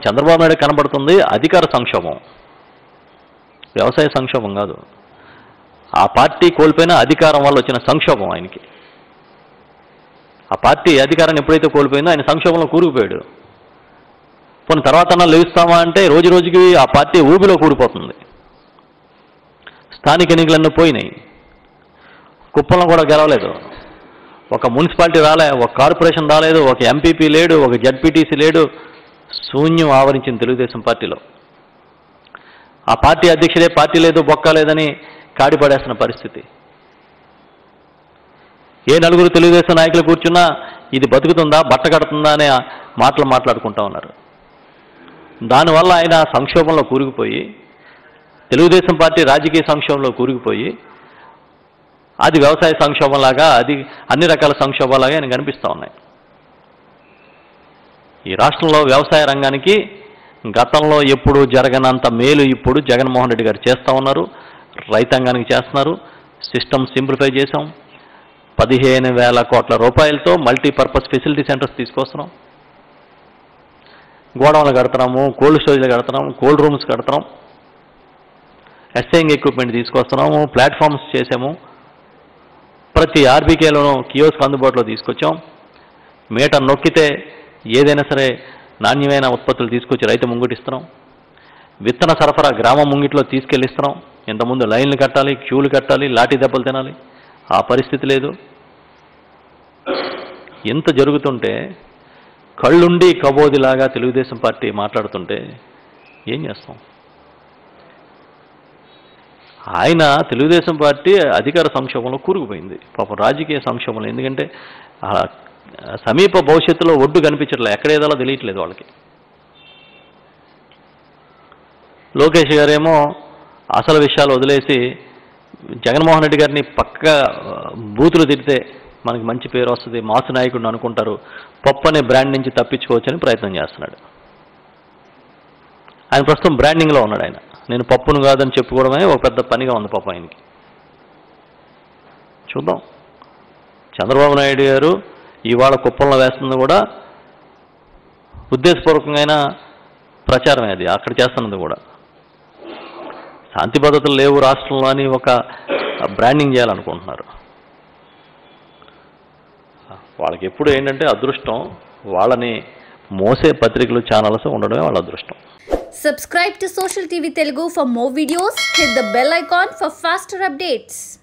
చంద్రబాబు నాయుడు కనబడుతుంది అధికార సంక్షోభం వ్యవసాయ సంక్షోభం కాదు ఆ పార్టీ కోల్పోయిన అధికారం వల్ల వచ్చిన సంక్షోభం ఆయనకి ఆ పార్టీ అధికారాన్ని ఎప్పుడైతే కోల్పోయిందో ఆయన సంక్షోభంలో కూరుకుపోయాడు పోనీ తర్వాత లేస్తామా అంటే రోజు రోజుకి ఆ పార్టీ ఊబిలో కూడిపోతుంది స్థానిక ఎన్నికలన్నీ పోయినాయి కుప్పంలో కూడా గెలవలేదు ఒక మున్సిపాలిటీ రాలే ఒక కార్పొరేషన్ రాలేదు ఒక ఎంపీపీ లేడు ఒక జడ్పీటీసీ లేడు శూన్యం ఆవరించింది తెలుగుదేశం పార్టీలో ఆ పార్టీ అధ్యక్షుడే పార్టీ లేదు బొక్క లేదని కాడిపడేస్తున్న పరిస్థితి ఏ నలుగురు తెలుగుదేశం నాయకులు కూర్చున్నా ఇది బతుకుతుందా బట్ట కడుతుందా అనే మాటలు మాట్లాడుకుంటా ఉన్నారు దానివల్ల ఆయన సంక్షోభంలో కూరుకుపోయి తెలుగుదేశం పార్టీ రాజకీయ సంక్షోభంలో కూరుకుపోయి అది వ్యవసాయ సంక్షోభంలాగా అది అన్ని రకాల సంక్షోభాలాగా ఆయన కనిపిస్తూ ఉన్నాయి ఈ రాష్ట్రంలో వ్యవసాయ రంగానికి గతంలో ఎప్పుడు జరగనంత మేలు ఇప్పుడు జగన్మోహన్ రెడ్డి గారు చేస్తూ ఉన్నారు రైతాంగానికి చేస్తున్నారు సిస్టమ్ సింప్లిఫై చేశాం పదిహేను వేల కోట్ల రూపాయలతో మల్టీపర్పస్ ఫెసిలిటీ సెంటర్స్ తీసుకొస్తున్నాం గోడౌన్లు కడుతున్నాము కోల్డ్ స్టోరేజ్లు కడుతున్నాము కోల్డ్ రూమ్స్ కడుతున్నాం ఎస్ఐంగ్ ఎక్విప్మెంట్ తీసుకొస్తున్నాము ప్లాట్ఫామ్స్ చేసాము ప్రతి ఆర్బీకేలోనూ కియోస్క్ అందుబాటులో తీసుకొచ్చాం మీటర్ నొక్కితే ఏదైనా సరే నాణ్యమైన ఉత్పత్తులు తీసుకొచ్చి రైతు ముంగిటిస్తున్నాం విత్తన సరఫరా గ్రామం ముంగిట్లో తీసుకెళ్ళిస్తున్నాం ఇంతకుముందు లైన్లు కట్టాలి క్యూలు కట్టాలి లాఠీ దెబ్బలు తినాలి ఆ పరిస్థితి లేదు ఎంత జరుగుతుంటే కళ్ళుండి కబోదిలాగా తెలుగుదేశం పార్టీ మాట్లాడుతుంటే ఏం చేస్తాం ఆయన తెలుగుదేశం పార్టీ అధికార సంక్షోభంలో కూరుకుపోయింది పాపం రాజకీయ సంక్షోభంలో ఎందుకంటే ఆ సమీప భవిష్యత్తులో ఒడ్డు కనిపించట్లేదు ఎక్కడేదాలో తెలియట్లేదు వాళ్ళకి లోకేష్ గారేమో అసలు విషయాలు వదిలేసి జగన్మోహన్ రెడ్డి గారిని పక్క బూతులు తిడితే మనకి మంచి పేరు వస్తుంది మాసు నాయకుడిని అనుకుంటారు పప్పు అనే బ్రాండ్ నుంచి తప్పించుకోవచ్చని ప్రయత్నం చేస్తున్నాడు ఆయన ప్రస్తుతం బ్రాండింగ్లో ఉన్నాడు ఆయన నేను పప్పును కాదని చెప్పుకోవడమే ఒక పెద్ద పనిగా ఉంది పాప ఆయనకి చూద్దాం చంద్రబాబు నాయుడు గారు ఇవాళ కుప్పంలో వేస్తుంది కూడా ఉద్దేశపూర్వకంగా ప్రచారమే అది అక్కడ చేస్తున్నది కూడా శాంతి భద్రతలు లేవు రాష్ట్రంలో అని ఒక బ్రాండింగ్ చేయాలనుకుంటున్నారు వాళ్ళకి ఎప్పుడు ఏంటంటే అదృష్టం వాళ్ళని మోసే పత్రికలు ఛానల్స్ ఉండడమే వాళ్ళ అదృష్టం Subscribe to Social TV Telugu for more videos. Hit the bell icon for faster updates.